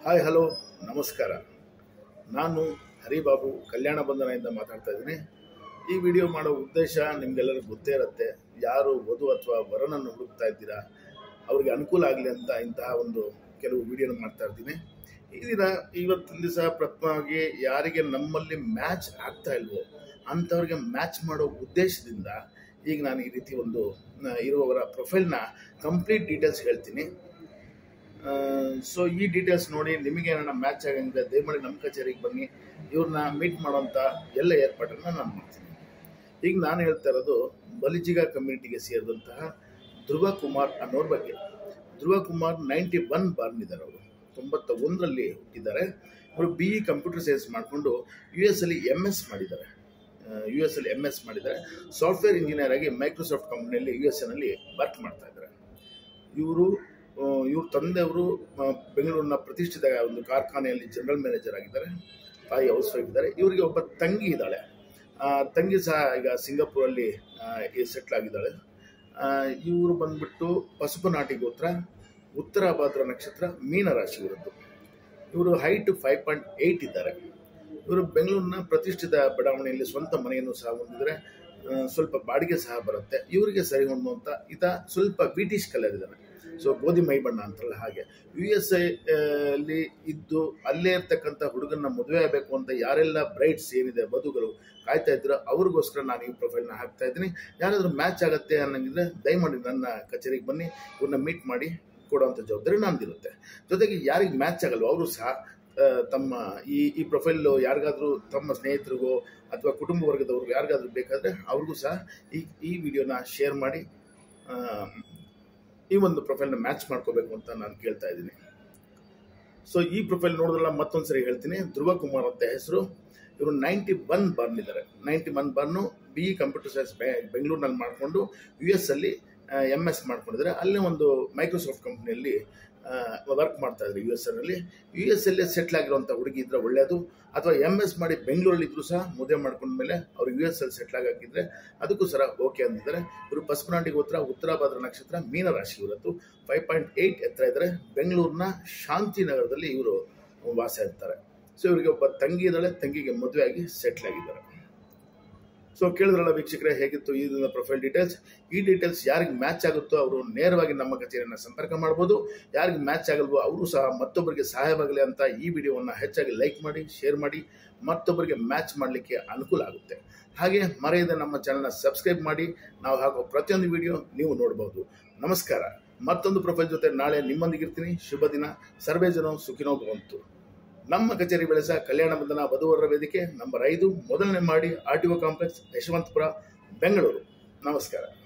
hi hello ನಮಸ್ಕಾರ ನಾನು ಹರಿಬಾಬು ಕಲ್ಯಾಣ ಬಂಧನದಿಂದ ಮಾತಾಡ್ತಾ ಇದ್ದೀನಿ ಈ ವಿಡಿಯೋ ಮಾಡೋ ಉದ್ದೇಶ ನಿಮಗೆಲ್ಲರಿಗೂ ಗೊತ್ತೇ ಇರುತ್ತೆ ಯಾರು ವಧು ಅಥವಾ ವರನನ್ನು ಹುಡುಕ್ತಾ ಇದ್ದೀರಾ ಅವ್ರಿಗೆ ಅನುಕೂಲ ಆಗಲಿ ಅಂತ ಇಂತಹ ಒಂದು ಕೆಲವು ವಿಡಿಯೋನ ಮಾಡ್ತಾ ಇದ್ದೀನಿ ಈ ದಿನ ಇವತ್ತಿನ ದಿವಸ ಪ್ರಥಮವಾಗಿ ಯಾರಿಗೆ ನಮ್ಮಲ್ಲಿ ಮ್ಯಾಚ್ ಆಗ್ತಾ ಇಲ್ವೋ ಅಂಥವ್ರಿಗೆ ಮ್ಯಾಚ್ ಮಾಡೋ ಉದ್ದೇಶದಿಂದ ಈಗ ನಾನು ಈ ರೀತಿ ಒಂದು ಆ, ಇರುವವರ ಪ್ರೊಫೈಲ್ನ ಕಂಪ್ಲೀಟ್ ಡೀಟೇಲ್ಸ್ ಹೇಳ್ತೀನಿ ಸೊ ಈ ಡೀಟೇಲ್ಸ್ ನೋಡಿ ನಿಮಗೆ ಏನಾರ ಮ್ಯಾಚ್ ಆಗಂಗಿದ್ರೆ ದಯಮಾಡಿ ನಮ್ಮ ಕಚೇರಿಗೆ ಬನ್ನಿ ಇವ್ರನ್ನ ಮೀಟ್ ಮಾಡೋಂಥ ಎಲ್ಲ ಏರ್ಪಾಟನ್ನು ನಾನು ಮಾಡ್ತೀನಿ ಈಗ ನಾನು ಹೇಳ್ತಾ ಇರೋದು ಬಲಿಜಿಗ ಕಮ್ಯುನಿಟಿಗೆ ಸೇರಿದಂತಹ ಧ್ರುವ ಕುಮಾರ್ ಅನ್ನೋರ ಬಗ್ಗೆ Dhruva Kumar ninety one born ಇದ್ದಾರೆ ಅವರು ತೊಂಬತ್ತ ಒಂದರಲ್ಲಿ ಹುಟ್ಟಿದ್ದಾರೆ ಅವರು ಬಿ ಇ ಕಂಪ್ಯೂಟರ್ ಸೈನ್ಸ್ ಮಾಡಿಕೊಂಡು ಯು ಎಸ್ ಅಲ್ಲಿ ಎಮ್ ಎಸ್ ಮಾಡಿದ್ದಾರೆ ಯು ಎಸ್ ಅಲ್ಲಿ ಎಮ್ ಎಸ್ ಮಾಡಿದ್ದಾರೆ ಸಾಫ್ಟ್ವೇರ್ ಇಂಜಿನಿಯರ್ ಆಗಿ ಮೈಕ್ರೋಸಾಫ್ಟ್ ಕಂಪ್ನಿಯಲ್ಲಿ ಯು ಎಸ್ ಎನಲ್ಲಿ ವರ್ಕ್ ಮಾಡ್ತಾ ಇದ್ದಾರೆ ಇವರು ಇವ್ರ ತಂದೆಯವರು ಆ, ಬೆಂಗಳೂರಿನ ಪ್ರತಿಷ್ಠಿತ ಒಂದು ಕಾರ್ಖಾನೆಯಲ್ಲಿ ಜನರಲ್ ಮ್ಯಾನೇಜರ್ ಆಗಿದ್ದಾರೆ ತಾಯಿ ಹೌಸ್ ವೈಫ್ ಇದ್ದಾರೆ ಇವರಿಗೆ ಒಬ್ಬ ತಂಗಿ ಇದ್ದಾಳೆ ಆ, ತಂಗಿ ಸಹ ಈಗ ಸಿಂಗಾಪುರಲ್ಲಿ ಸೆಟ್ಲ್ ಆಗಿದ್ದಾಳೆ ಇವರು ಬಂದ್ಬಿಟ್ಟು ಪಸುಪನಾಟಿ ಗೋತ್ರ ಉತ್ತರ ಭಾದ್ರ ನಕ್ಷತ್ರ ಮೀನ ರಾಶಿ ಇರೋದು ಇವರು ಹೈಟ್ ಫೈವ್ ಪಾಯಿಂಟ್ ಏಯ್ಟ್ ಇದ್ದಾರೆ ಇವರು ಬೆಂಗಳೂರಿನ ಪ್ರತಿಷ್ಠಿತ ಬಡಾವಣೆಯಲ್ಲಿ ಸ್ವಂತ ಮನೆಯನ್ನು ಸಹ ಹೊಂದಿದರೆ ಆ, ಸ್ವಲ್ಪ ಬಾಡಿಗೆ ಸಹ ಬರುತ್ತೆ ಇವರಿಗೆ ಸರಿ ಹೊಂದುವಂತ ಈತ ಸ್ವಲ್ಪ ಬ್ರಿಟಿಷ್ ಕಲರ್ ಇದ್ದಾನೆ ಸೊ ಗೋಧಿ ಮೈ ಬಣ್ಣ ಅಂತಾರಲ್ಲ ಹಾಗೆ ಯು ಎಸ್ ಐ ಅಲ್ಲಿ ಇದ್ದು ಅಲ್ಲೇ ಇರ್ತಕ್ಕಂಥ ಹುಡುಗನ ಮದುವೆ ಆಗಬೇಕು ಅಂತ ಯಾರೆಲ್ಲ ಬ್ರೈಟ್ಸ್ ಏನಿದೆ ವಧುಗಳು ಕಾಯ್ತಾ ಇದ್ರು ಅವ್ರಿಗೋಸ್ಕರ ನಾನು ಈ ಪ್ರೊಫೈಲ್ನ ಹಾಕ್ತಾ ಇದ್ದೀನಿ ಯಾರಾದರೂ ಮ್ಯಾಚ್ ಆಗುತ್ತೆ ಅನ್ನಂಗಿದ್ರೆ ದಯಮಾಡಿ ನನ್ನ ಕಚೇರಿಗೆ ಬನ್ನಿ ಇವ್ರನ್ನ ಮೀಟ್ ಮಾಡಿ ಕೊಡುವಂಥ ಜವಾಬ್ದಾರಿ ನಂದಿರುತ್ತೆ ಜೊತೆಗೆ ಯಾರಿಗೆ ಮ್ಯಾಚ್ ಆಗಲ್ವೋ ಅವರು ಸಹ ಆ, ತಮ್ಮ ಈ ಈ ಪ್ರೊಫೈಲ್ ಯಾರಿಗಾದ್ರೂ ತಮ್ಮ ಸ್ನೇಹಿತರಿಗೋ ಅಥವಾ ಕುಟುಂಬ ವರ್ಗದವ್ರಿಗೂ ಯಾರಿಗಾದ್ರೂ ಬೇಕಾದರೆ ಅವ್ರಿಗೂ ಸಹ ಈ ಈ ವಿಡಿಯೋನ ಶೇರ್ ಮಾಡಿ ಆ, ಈ ಒಂದು ಪ್ರೊಫೈಲ್ನ ಮ್ಯಾಚ್ ಮಾಡ್ಕೋಬೇಕು ಅಂತ ನಾನು ಕೇಳ್ತಾ ಇದ್ದೀನಿ ಸೊ ಈ ಪ್ರೊಫೈಲ್ ನೋಡಿದ್ರಲ್ಲ ಮತ್ತೊಂದು ಸರಿ ಹೇಳ್ತೀನಿ ಧ್ರುವ ಕುಮಾರ್ ಅಂತ ಹೆಸರು ಇವರು ನೈಂಟಿ ಒನ್ ಬರ್ನ್ ಇದ್ದಾರೆ ninety one born B E computer science ಬೆಂಗಳೂರಿನಲ್ಲಿ ಮಾಡಿಕೊಂಡು ಯು ಎಸ್ ಅಲ್ಲಿ ಎಮ್ ಎಸ್ ಮಾಡ್ಕೊಂಡಿದ್ದಾರೆ ಅಲ್ಲೇ ಒಂದು ಮೈಕ್ರೋಸಾಫ್ಟ್ ಕಂಪ್ನಿಯಲ್ಲಿ ವರ್ಕ್ ಮಾಡ್ತಾ ಇದ್ರು ಯು ಎಸ್ ಅಲ್ಲಿ ಯು ಎಸ್ ಅಲ್ಲೇ ಸೆಟ್ಲ್ ಆಗಿರುವಂಥ ಹುಡುಗಿ ಇದ್ರೆ ಒಳ್ಳೆಯದು ಅಥವಾ ಎಮ್ ಎಸ್ ಮಾಡಿ ಬೆಂಗಳೂರಲ್ಲಿ ಇದ್ರು ಸಹ ಮದುವೆ ಮಾಡ್ಕೊಂಡ್ಮೇಲೆ ಅವ್ರು ಯು ಎಸ್ ಅಲ್ಲಿ ಸೆಟ್ಲ್ ಆಗಿದ್ರೆ ಅದಕ್ಕೂ ಸಹ ಓಕೆ ಅಂದಿದ್ದಾರೆ ಇವರು ಪಸ್ಪನಾಟಿ ಗೋತ್ರ ಉತ್ತರ ಭಾದ್ರ ನಕ್ಷತ್ರ ಮೀನ ರಾಶಿ ಇವತ್ತು ಫೈವ್ ಪಾಯಿಂಟ್ ಏಯ್ಟ್ ಎತ್ತರ ಇದ್ದಾರೆ ಬೆಂಗಳೂರಿನ ಶಾಂತಿನಗರದಲ್ಲಿ ಇವರು ವಾಸ ಇರ್ತಾರೆ ಸೊ ಇವರಿಗೆ ಒಬ್ಬ ತಂಗಿ ಇದ್ದಾಳೆ ತಂಗಿಗೆ ಮದುವೆ ಆಗಿ ಸೆಟ್ಲ್ ಆಗಿದ್ದಾರೆ ಸೊ ಕೇಳಿದ್ರಲ್ಲ ವೀಕ್ಷಕರೇ ಹೇಗಿತ್ತು ಈ ದಿನದ ಪ್ರೊಫೈಲ್ ಡೀಟೇಲ್ಸ್ ಈ ಡೀಟೇಲ್ಸ್ ಯಾರಿಗೆ ಮ್ಯಾಚ್ ಆಗುತ್ತೋ ಅವರು ನೇರವಾಗಿ ನಮ್ಮ ಕಚೇರಿಯನ್ನು ಸಂಪರ್ಕ ಮಾಡ್ಬೋದು ಯಾರಿಗೆ ಮ್ಯಾಚ್ ಆಗಲ್ವೋ ಅವರು ಸಹ ಮತ್ತೊಬ್ಬರಿಗೆ ಸಹಾಯವಾಗಲಿ ಅಂತ ಈ ವಿಡಿಯೋವನ್ನು ಹೆಚ್ಚಾಗಿ ಲೈಕ್ ಮಾಡಿ ಶೇರ್ ಮಾಡಿ ಮತ್ತೊಬ್ಬರಿಗೆ ಮ್ಯಾಚ್ ಮಾಡಲಿಕ್ಕೆ ಅನುಕೂಲ ಆಗುತ್ತೆ ಹಾಗೆ ಮರೆಯದೆ ನಮ್ಮ ಚಾನಲ್ನ ಸಬ್ಸ್ಕ್ರೈಬ್ ಮಾಡಿ ನಾವು ಹಾಕೋ ಪ್ರತಿಯೊಂದು ವಿಡಿಯೋ ನೀವು ನೋಡಬಹುದು ನಮಸ್ಕಾರ ಮತ್ತೊಂದು ಪ್ರೊಫೈಲ್ ಜೊತೆ ನಾಳೆ ನಿಮ್ಮೊಂದಿಗಿರ್ತೀನಿ ಶುಭ ದಿನ ಸರ್ವೇ ಜನ ಸುಖಿನೋ ಭವಂತು ನಮ್ಮ ಕಚೇರಿ ಬೆಳೆಸ ಕಲ್ಯಾಣ ಬಂಧನ ವಧುವರರ ವೇದಿಕೆ ನಂಬರ್ ಐದು ಮೊದಲನೇ ಮಾಡಿ R T O complex Yeshwanthpur Bengaluru ನಮಸ್ಕಾರ